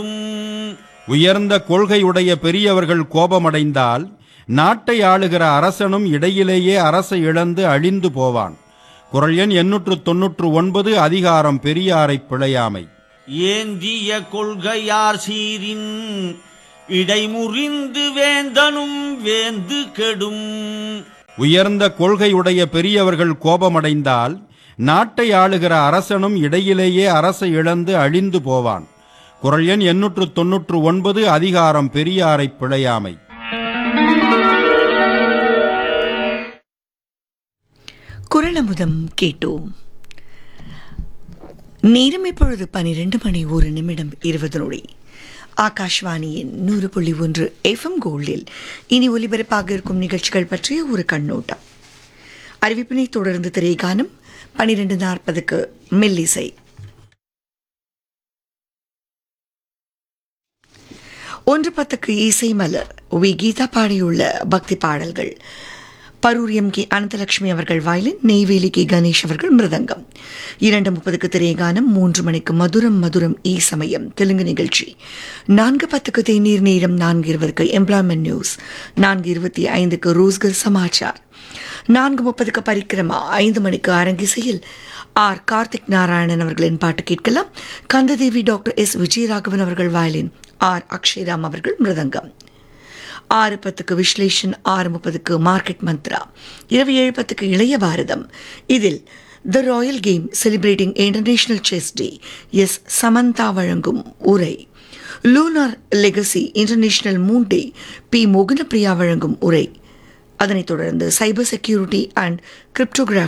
உயர்ந்த கொள்கையுடைய பெரியவர்கள் கோபமடைந்தால் நாட்டை ஆளுகிற அரசனும் இடையிலேயே அரசை இழந்து அழிந்து போவான் குரல் எண் எண்ணூற்று தொன்னூற்று ஒன்பது அதிகாரம் பெரியாரை பிழையாமை ஏந்திய கொள்கையார் சீரின் இடைமுறிந்து வேந்தனும் வேந்து கெடும் உயர்ந்த கொள்கையுடைய பெரியவர்கள் கோபமடைந்தால் நாட்டை ஆளுகிற அரசனும் இடையிலேயே அரசை இழந்து அழிந்து போவான் குரல் எண் எண்ணூற்று தொன்னூற்று ஒன்பது அதிகாரம் பெரியாரை பிழையாமை குரலமுதம் கேட்டோம் நேரம் இப்பொழுது பனிரெண்டு மணி ஒரு நிமிடம் இருபது நொடி ஆகாஷ்வாணியின் நூறு புள்ளி ஒன்று எஃப்எம் கோல்டில் இனி ஒலிபரப்பாக இருக்கும் நிகழ்ச்சிகள் பற்றிய ஒரு கண்ணோட்டம் அறிவிப்பினை தொடர்ந்து திரைகானம் பனிரெண்டு நாற்பதுக்கு மெல்லிசை ஒன்று பத்துக்கு இசை மலர் வி கீதா பாடியுள்ள பக்தி பாடல்கள் பரூர் எம் கே அனந்தலட்சுமி அவர்கள் வயலின் நெய்வேலி கே கணேஷ் அவர்கள் மிருதங்கம் இரண்டு முப்பதுக்கு திரைகானம் மூன்று மணிக்கு மதுரம் மதுரம் ஈ சமயம் தெலுங்கு நிகழ்ச்சி நான்கு பத்துக்கு தேநீர் நேரம் நான்கு இருபதுக்கு எம்ப்ளாய்மெண்ட் நியூஸ் நான்கு இருபத்தி ஐந்துக்கு ரோஸ்கர் சமாச்சார் நான்கு முப்பதுக்கு பரிக்கிரமா ஐந்து மணிக்கு அரங்கிசையில் ஆர் கார்த்திக் நாராயணன் அவர்களின் பாட்டு கேட்கலாம் கந்ததேவி டாக்டர் எஸ் விஜயராகவன் அவர்கள் வயலின் ஆர் அக்ஷய்ராம் அவர்கள் மிருதங்கம் ஆறு பத்துக்கு விஸ்லேஷன் ஆறு முப்பதுக்கு மார்க்கெட் மந்த்ரா இரவு ஏழு பத்துக்கு இளைய பாரதம் இதில் the royal game celebrating international chess day S Samantha வழங்கும் உரை lunar legacy international moon day P Mohanapriya வழங்கும் உரை அதனைத் தொடர்ந்து சைபர் செக்யூரிட்டி அண்ட் கிரிப்டோகிராஃபி